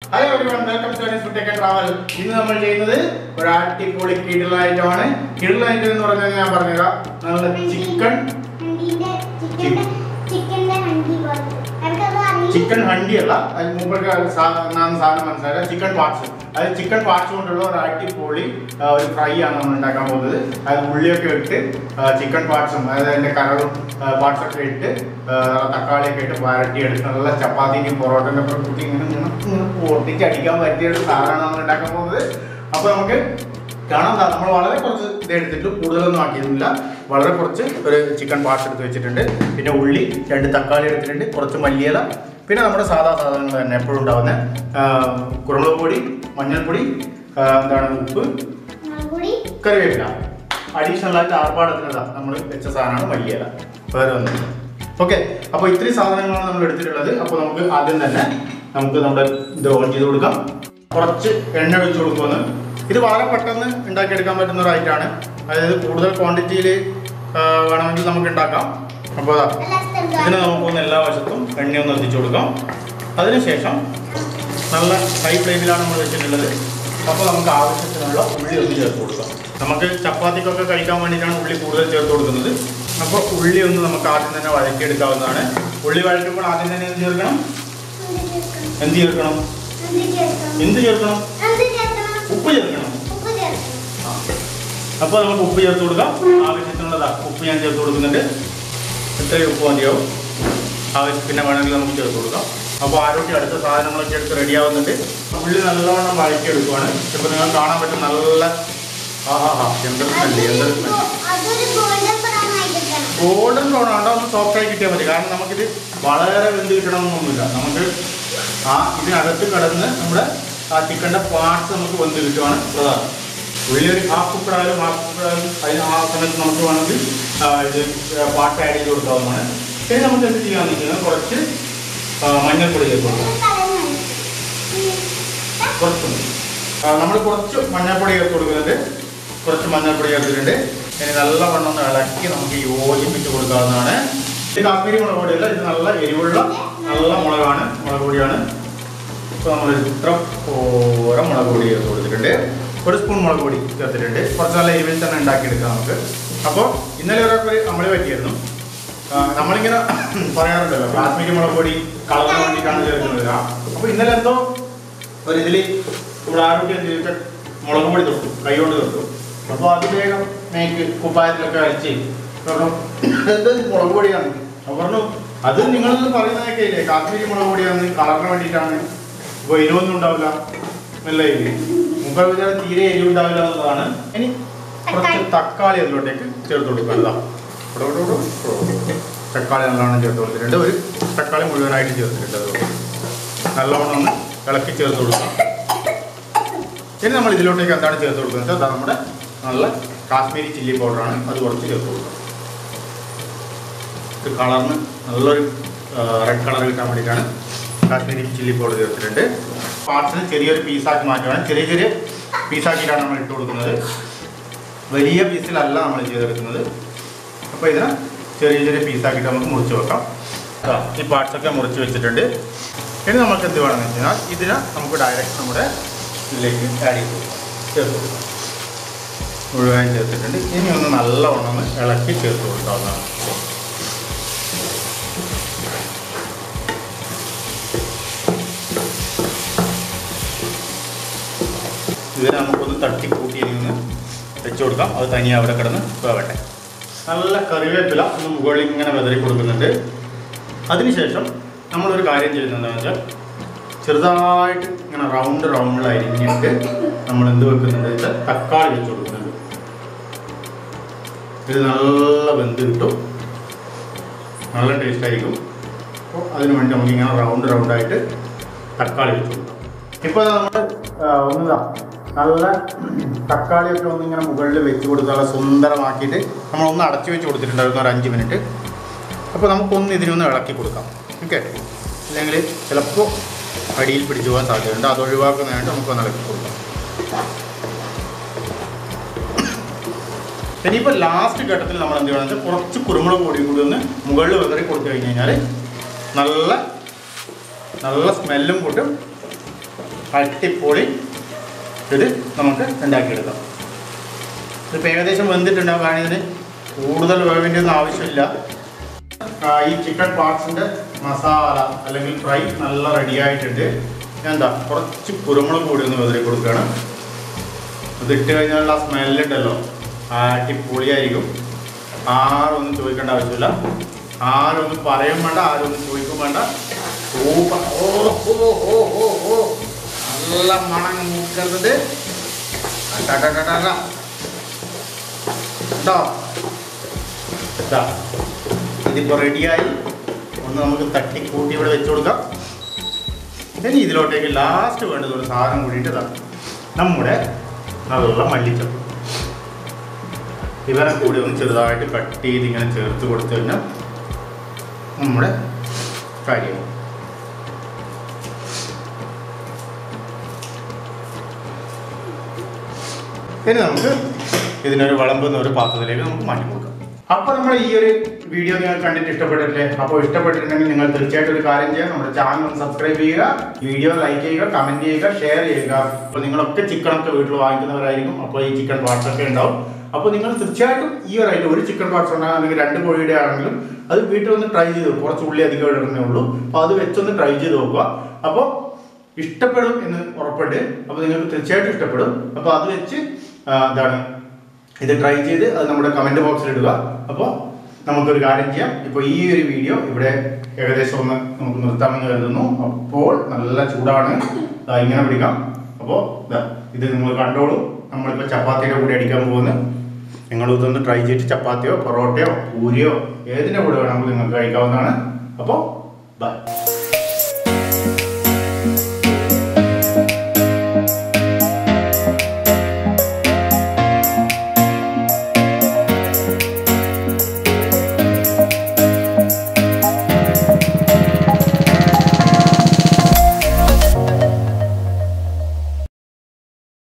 Hello everyone welcome to Anees food and travel ഇന്ന് നമ്മൾ ചെയ്യുന്നത് ഒരു അടിപൊളി കിടില ഐറ്റമാണ് കിടില ഐറ്റം എന്ന് പറഞ്ഞാൽ ഞാൻ പറഞ്ഞുതരാം നല്ല ചിക്കൻ ഹണ്ടീന്റെ ചിക്കന്റെ ചിക്കന്റെ ഹണ്ടി പോലത്തെ എനിക്കത് അറിയില്ല ചിക്കൻ ഹണ്ടി അല്ല അത് മുമ്പൊക്കെ അത് സാ- നാം സാധനം മനസ്സിലാക്കുക ചിക്കൻ പാർട്സ് അത് ചിക്കൻ പാർട്സ് കൊണ്ടുള്ള ഒരു അടിപൊളി ആ, ഒരു ഫ്രൈ ആണ് നമ്മൾ ഉണ്ടാക്കാൻ പോകുന്നത് അത് ഉള്ളിയൊക്കെ ഇട്ട് ചിക്കൻ പാർട്സും അതായത് അതിന്റെ കരളും പാർട്സ് ഒക്കെ ഇട്ട് ആ, തക്കാളിയൊക്കെ ഇട്ട് വരട്ടി എടുത്ത് നല്ല ചപ്പാത്തിൻ്റെയും പൊറോട്ടൻ്റെ ഒക്കെ കൂട്ടി ഇങ്ങനെ ഇങ്ങനെ ഇങ്ങനെ പൊട്ടിച്ച് അടിക്കാൻ പറ്റിയ ഒരു സാധനമാണ് നമ്മൾ ഉണ്ടാക്കാൻ പോകുന്നത് അപ്പോൾ നമുക്ക് കാണാം ദാ നമ്മൾ വളരെ കുറച്ച് ഇത് എടുത്തിട്ട് കൂടുതലൊന്നും ആക്കിയിരുന്നില്ല വളരെ കുറച്ച് ഒരു ചിക്കൻ പാർട്സ് എടുത്ത് വെച്ചിട്ടുണ്ട് പിന്നെ ഉള്ളി രണ്ട് തക്കാളി എടുത്തിട്ടുണ്ട് കുറച്ച് മല്ലിയില പിന്നെ നമ്മുടെ സാധാ സാധനങ്ങൾ തന്നെ എപ്പോഴും ഉണ്ടാവുന്ന ആ, കുരുമുളക് പൊടി മഞ്ഞൾപ്പൊടി ആ, എന്താണ് ഉപ്പ് മുളക് പൊടി കറിവേപ്പില അഡീഷണൽ ആയിട്ട് ആർഭാടത്തിനതാ നമ്മൾ വെച്ച സാധനമാണ് മല്ലിയില വേറെ ഒന്നും ഓക്കെ അപ്പോൾ ഇത്രയും സാധനങ്ങളാണ് നമ്മൾ എടുത്തിട്ടുള്ളത് അപ്പോൾ നമുക്ക് ആദ്യം തന്നെ നമുക്ക് നമ്മുടെ ഇത് ഓൺ ചെയ്ത് കൊടുക്കാം കുറച്ച് എണ്ണ ഒഴിച്ച് കൊടുക്കുമെന്ന് ഇത് വളരെ പെട്ടെന്ന് ഉണ്ടാക്കിയെടുക്കാൻ പറ്റുന്ന ഒരു ഐറ്റമാണ് അതായത് കൂടുതൽ ക്വാണ്ടിറ്റിയിൽ വേണമെങ്കിൽ നമുക്ക് ഉണ്ടാക്കാം അപ്പോൾ അതാ എല്ലാ സ്ഥലത്തും ഇതിന് നമുക്കൊന്ന് എല്ലാ വശത്തും എണ്ണയൊന്ന് എത്തിച്ചു കൊടുക്കാം അതിനുശേഷം നല്ല ഹൈ ഫ്ലെയിമിലാണ് നമ്മൾ വെച്ചിട്ടുള്ളത് അപ്പോൾ നമുക്ക് ആവശ്യത്തിനുള്ള ഉള്ളി ഒന്ന് ചേർത്ത് കൊടുക്കാം നമുക്ക് ചപ്പാത്തിക്കൊക്കെ കഴിക്കാൻ വേണ്ടിയിട്ടാണ് ഉള്ളി കൂടുതൽ ചേർത്ത് കൊടുക്കുന്നത് അപ്പോൾ ഉള്ളി ഒന്ന് നമുക്ക് ആദ്യം തന്നെ വഴറ്റിയെടുക്കാവുന്നതാണ് ഉള്ളി വഴറ്റുമ്പോൾ ആദ്യം തന്നെ എന്ത് ചേർക്കണം എന്ത് ചേർക്കണം? എന്ത് ചേർക്കണം എന്ത് ചേർക്കണം? എന്ത് ചേർക്കണം എന്ത് ചേർക്കണം? ഉപ്പ് ചേർക്കണം ഉപ്പ് ചേർക്കണം. ആ. അപ്പോൾ നമുക്ക് ഉപ്പ് ചേർത്ത് കൊടുക്കാം ആവശ്യത്തിനുള്ളതാ ഉപ്പ് ഞാൻ ചേർത്ത് കൊടുക്കുന്നുണ്ട് ഇത്രയും ഉപ്പ് മതിയാവും ആവശ്യം പിന്നെ വേണമെങ്കിൽ നമുക്ക് ചേർത്ത് കൊടുക്കാം അപ്പോൾ ആരോഗ്യം അടുത്ത സാധനങ്ങളൊക്കെ എടുത്ത് റെഡി ആവുന്നുണ്ട് ഉള്ളി നല്ലവണ്ണം വഴക്കിയെടുക്കുവാണ് ഇപ്പോൾ നിങ്ങൾ കാണാൻ പറ്റും നല്ല ആഹാ ഹാ എന്തൊരു സ്മെല്ല് എന്തൊരു സ്മെല്ല് അതൊരു ഗോൾഡൻ ബ്രൗൺ ആയി കിട്ടണം ഗോൾഡൻ ബ്രൗൺ ആണ്ടോ ഒന്ന് സോഫ്റ്റ് ആയി കിട്ടിയാൽ മതി കാരണം നമുക്കിത് വളരെ വെന്ത് കിട്ടണമെന്നൊന്നുമില്ല നമുക്ക് ആ ഇതിനകത്ത് കിടന്ന് നമ്മുടെ ആ ചിക്കൻ്റെ പാർട്സ് നമുക്ക് വെന്ത് കിട്ടുവാണ് പ്രധാനം ഉള്ളി ഒരു ഹാഫ് കുക്കറായാലും ഹാഫ് കുക്കറായാലും അതിന് ആ സമയത്ത് നമുക്ക് വേണമെങ്കിൽ ആ, ഇത് പാട്ട് ആഡ് ചെയ്ത് കൊടുക്കാവുന്നതാണ് ഇനി നമുക്ക് എന്ത് ചെയ്യാമെന്ന് വെച്ച് കഴിഞ്ഞാൽ കുറച്ച് ആ, മഞ്ഞൾപ്പൊടി ചേർത്ത് കൊടുക്കാം കുറച്ച് നമ്മൾ കുറച്ച് മഞ്ഞൾപ്പൊടി ചേർത്ത് കൊടുക്കുന്നുണ്ട് കുറച്ച് മഞ്ഞൾപ്പൊടി ചേർത്തിട്ടുണ്ട് ഇനി നല്ലവണ്ണം ഒന്ന് ഇളക്കി നമുക്ക് യോജിപ്പിച്ച് കൊടുക്കാവുന്നതാണ് ഇത് കാശ്മീരി മുളക് പൊടിയല്ല ഇത് നല്ല എരിവുള്ള നല്ല മുളകാണ് മുളക് പൊടിയാണ് ഇപ്പോൾ നമ്മൾ ഇത്ര ഓരോ മുളക് പൊടി ചേർത്ത് കൊടുത്തിട്ടുണ്ട് ഒരു സ്പൂൺ മുളക് പൊടി ചേർത്തിട്ടുണ്ട് കുറച്ച് നല്ല എരിവിൽ തന്നെ ഉണ്ടാക്കിയെടുക്കാം നമുക്ക് അപ്പോൾ ഇന്നലെ ഒരാൾക്ക് ഒരു അമളി പറ്റിയിരുന്നു ആ, നമ്മളിങ്ങനെ പറയാറുണ്ടല്ലോ കാശ്മീരി മുളക് പൊടി കളറിന് വേണ്ടിയിട്ടാണ് ചേർക്കുന്നത് അപ്പോൾ ഇന്നലെ എന്തോ ഒരു ഇതിൽ ഇവിടെ ആരോഗ്യം ചെയ്തിട്ട് മുളക് പൊടി തൊട്ടു കൈ കൊണ്ട് തൊട്ടു അപ്പോൾ അത് വേഗം മേക്ക് കുപ്പായത്തിലൊക്കെ അരച്ച് പറഞ്ഞു എന്താ ഇത് മുളക് പൊടിയാണ് അപ്പോൾ പറഞ്ഞു അത് നിങ്ങളൊന്നും പറയുന്നതൊക്കെ ഇല്ലേ കാശ്മീരി മുളക് പൊടിയാണ് കളറിന് വേണ്ടിയിട്ടാണ് അപ്പോൾ എരിവൊന്നും ഉണ്ടാവില്ല നല്ല എരിവ് മുമ്പ് വിചാരം തീരെ എരിവ് ഉണ്ടാവില്ല എന്നുള്ളതാണ് ഇനി കുറച്ച് തക്കാളി അതിലോട്ടേക്ക് ചേർത്ത് കൊടുക്കുക ഇതാ. ഇവിടെ, ഇവിടെ, ഇവിടെ, ഇവിടെ. തക്കാളി നല്ലോണം ചേർത്ത് കൊടുത്തിട്ടുണ്ട് ഒരു തക്കാളി മുഴുവനായിട്ട് ചേർത്തിട്ടുണ്ട് അതുകൊണ്ട് നല്ലവണ്ണം ഒന്ന് ഇളക്കി ചേർത്ത് കൊടുക്കാം ഇനി നമ്മൾ ഇതിലോട്ടേക്ക് എന്താണ് ചേർത്ത് കൊടുക്കുന്നത് അതാ നമ്മുടെ നല്ല കാശ്മീരി ചില്ലി പൗഡറാണ് അത് കുറച്ച് ചേർത്ത് കൊടുക്കാം ഇത് കളറിന് നല്ലൊരു റെഡ് കളർ കിട്ടാൻ വേണ്ടിയിട്ടാണ് കാശ്മീരി ചില്ലി പൗഡർ ചേർത്തിട്ടുണ്ട് പാർട്സിന് ചെറിയൊരു പീസാക്കി മാറ്റുകയാണ് ചെറിയ ചെറിയ പീസാക്കിയിട്ടാണ് നമ്മൾ ഇട്ട് കൊടുക്കുന്നത് വലിയ പീസിലല്ല നമ്മൾ ചെയ്തെടുക്കുന്നത് അപ്പോൾ ഇതിനെ ചെറിയ ചെറിയ പീസാക്കിയിട്ട് നമുക്ക് മുറിച്ച് വെക്കാം ദാ, ഈ പാർട്സൊക്കെ മുറിച്ച് വെച്ചിട്ടുണ്ട് ഇനി നമുക്ക് എന്ത് വേണമെന്ന് വെച്ച് കഴിഞ്ഞാൽ ഇതിനെ നമുക്ക് ഡയറക്റ്റ് നമ്മുടെ ഇതിലേക്ക് ആഡ് ചെയ്ത് കൊടുക്കാം ചേർത്ത് കൊടുക്കാം മുഴുവൻ ചേർത്തിട്ടുണ്ട് ഇനി ഒന്ന് നല്ലവണ്ണം ഒന്ന് ഇളക്കി ചേർത്ത് കൊടുക്കാവുന്നതാണ് ഇതിനെ നമുക്കൊന്ന് തട്ടിക്കൂട്ടി ഇനി ഒന്ന് വെച്ച് കൊടുക്കാം അത് തനിയെ അവിടെ കിടന്ന് വേവട്ടെ നല്ല കറിവേപ്പില ഒന്ന് മുകളിൽ ഇങ്ങനെ വെതറി കൊടുക്കുന്നുണ്ട് അതിനുശേഷം നമ്മളൊരു കാര്യം ചെയ്യുന്നത് എന്താണെന്ന് വെച്ചാൽ ചെറുതായിട്ട് ഇങ്ങനെ റൗണ്ട് റൗണ്ടിൽ അരിഞ്ഞിട്ട് നമ്മൾ എന്ത് വെക്കുന്നുണ്ട് വെച്ചാൽ തക്കാളി വെച്ച് കൊടുക്കുന്നുണ്ട് ഇത് നല്ല വെന്ത് കിട്ടും നല്ല ടേസ്റ്റ് ആയിരിക്കും അപ്പോൾ അതിന് വേണ്ടി നമുക്ക് ഇങ്ങനെ റൗണ്ട് റൗണ്ടായിട്ട് തക്കാളി വെച്ച് കൊടുക്കാം ഇപ്പോൾ നമ്മൾ ഒന്നിതാ നല്ല തക്കാളിയൊക്കെ ഒന്ന് ഇങ്ങനെ മുകളിൽ വെച്ച് കൊടുത്ത് നല്ല സുന്ദരമാക്കിയിട്ട് നമ്മൾ ഒന്ന് അടച്ചു വെച്ച് കൊടുത്തിട്ടുണ്ടായിരുന്നു ഒരു അഞ്ച് മിനിറ്റ് അപ്പോൾ നമുക്കൊന്ന് ഇതിനൊന്ന് ഇളക്കി കൊടുക്കാം ഓക്കെ അല്ലെങ്കിൽ ചിലപ്പോൾ അടിയിൽ പിടിച്ചു പോകാൻ സാധ്യതയുണ്ട് അത് ഒഴിവാക്കുന്നതായിട്ട് നമുക്കൊന്ന് ഇളക്കി കൊടുക്കാം ഇനിയിപ്പോൾ ലാസ്റ്റ് ഘട്ടത്തിൽ നമ്മൾ എന്ത് ചെയ്യണമെന്ന് വെച്ചാൽ കുറച്ച് കുരുമുളക് പൊടി കൂടി ഒന്ന് മുകളിൽ വെതറി കൊടുത്തു കഴിഞ്ഞ് കഴിഞ്ഞാൽ നല്ല നല്ല സ്മെല്ലും കൂട്ടും അട്ടിപ്പൊളി ഇത് നമുക്ക് ഉണ്ടാക്കിയെടുക്കാം ഇതിപ്പോൾ ഏകദേശം വെന്തിട്ടുണ്ടാവും കാരണം ഇതിന് കൂടുതൽ വേവിൻ്റെ ഒന്നും ആവശ്യമില്ല ആ, ഈ ചിക്കൻ പാർട്സിൻ്റെ മസാല അല്ലെങ്കിൽ ഫ്രൈ നല്ല റെഡി ആയിട്ടുണ്ട് ഞാൻ എന്താ കുറച്ച് കുരുമുളക് കൂടി ഒന്ന് വെതിരി കൊടുക്കുകയാണ് ഇത് ഇട്ട് കഴിഞ്ഞാലുള്ള ആ സ്മെല്ലുണ്ടല്ലോ അടിപൊളിയായിരിക്കും ആരൊന്നും ചോദിക്കേണ്ട ആവശ്യമില്ല ആരൊന്നും പറയും വേണ്ട ആരൊന്നും ചോദിക്കും വേണ്ട സൂപ്പർ ഓ ഓ ഓ ഓ ഓ നല്ല മണം മൂക്കുന്നത് കേട്ടോ ഇതാ ഇതിപ്പോൾ റെഡിയായി ഒന്ന് നമുക്ക് തട്ടി കൂട്ടി ഇവിടെ വെച്ച് കൊടുക്കാം ഇനി ഇതിലോട്ടേക്ക് ലാസ്റ്റ് വേണ്ടത് ഒരു സാധനം കൂടിയിട്ട് ഇതാ നമ്മുടെ നല്ല മല്ലിച്ചപ്പ് ഇവരെ കൂടി ഒന്ന് ചെറുതായിട്ട് കട്ട് ചെയ്ത് ഇങ്ങനെ ചേർത്ത് കൊടുത്തു കഴിഞ്ഞാൽ നമ്മുടെ കാര്യം ഇനി നമുക്ക് ഇതിനൊരു വിളമ്പുന്ന ഒരു പാത്രത്തിലേക്ക് നമുക്ക് മാറ്റി കൊടുക്കാം അപ്പോൾ നമ്മൾ ഈ ഒരു വീഡിയോ നിങ്ങൾ കണ്ടിട്ട് ഇഷ്ടപ്പെട്ടില്ലേ അപ്പോൾ ഇഷ്ടപ്പെട്ടിട്ടുണ്ടെങ്കിൽ നിങ്ങൾ തീർച്ചയായിട്ടും ഒരു കാര്യം ചെയ്യുക നമ്മുടെ ചാനൽ ഒന്ന് സബ്സ്ക്രൈബ് ചെയ്യുക വീഡിയോ ലൈക്ക് ചെയ്യുക കമന്റ് ചെയ്യുക ഷെയർ ചെയ്യുക അപ്പോൾ നിങ്ങളൊക്കെ ചിക്കനൊക്കെ വീട്ടിൽ വാങ്ങിക്കുന്നവരായിരിക്കും അപ്പോൾ ഈ ചിക്കൻ പാർട്സ് ഒക്കെ ഉണ്ടാവും അപ്പോൾ നിങ്ങൾ തീർച്ചയായിട്ടും ഈ ഒരു ഐറ്റം ഒരു ചിക്കൻ പാർട്സ് ഉണ്ടാകും അല്ലെങ്കിൽ രണ്ട് കോഴിയുടെ ആണെങ്കിലും അത് വീട്ടിൽ ഒന്ന് ട്രൈ ചെയ്ത് നോക്കുക. കുറച്ച് ഉള്ളി അധികം ഇടുന്നേ ഉള്ളൂ അപ്പോൾ അത് വെച്ചൊന്ന് ട്രൈ ചെയ്ത് നോക്കുക അപ്പോൾ ഇഷ്ടപ്പെടും എന്ന് ഉറപ്പുണ്ട് അപ്പോൾ നിങ്ങൾക്ക് തീർച്ചയായിട്ടും ഇഷ്ടപ്പെടും അപ്പോൾ അത് വെച്ച് ആ, എന്താണ് ഇത് ട്രൈ ചെയ്ത് അത് നമ്മുടെ കമൻറ്റ് ബോക്സിൽ ഇടുക അപ്പോൾ നമുക്കൊരു കാര്യം ചെയ്യാം ഇപ്പോൾ ഈ ഒരു വീഡിയോ ഇവിടെ ഏകദേശം ഒന്ന് നമുക്ക് നിർത്താമെന്ന് കരുതുന്നു അപ്പോൾ നല്ല ചൂടാണ് ദാ ഇങ്ങനെ പിടിക്കാം അപ്പോൾ ദാ ഇത് നിങ്ങൾ കണ്ടോളൂ നമ്മളിപ്പോൾ ചപ്പാത്തിയുടെ കൂടെ അടിക്കാൻ പോകുന്നത് നിങ്ങൾ ഇതൊന്ന് ട്രൈ ചെയ്തിട്ട് ചപ്പാത്തിയോ പൊറോട്ടയോ പൂരിയോ ഏതിൻ്റെ കൂടെ വേണമെങ്കിലും നിങ്ങൾക്ക് കഴിക്കാവുന്നതാണ് അപ്പോൾ ബൈ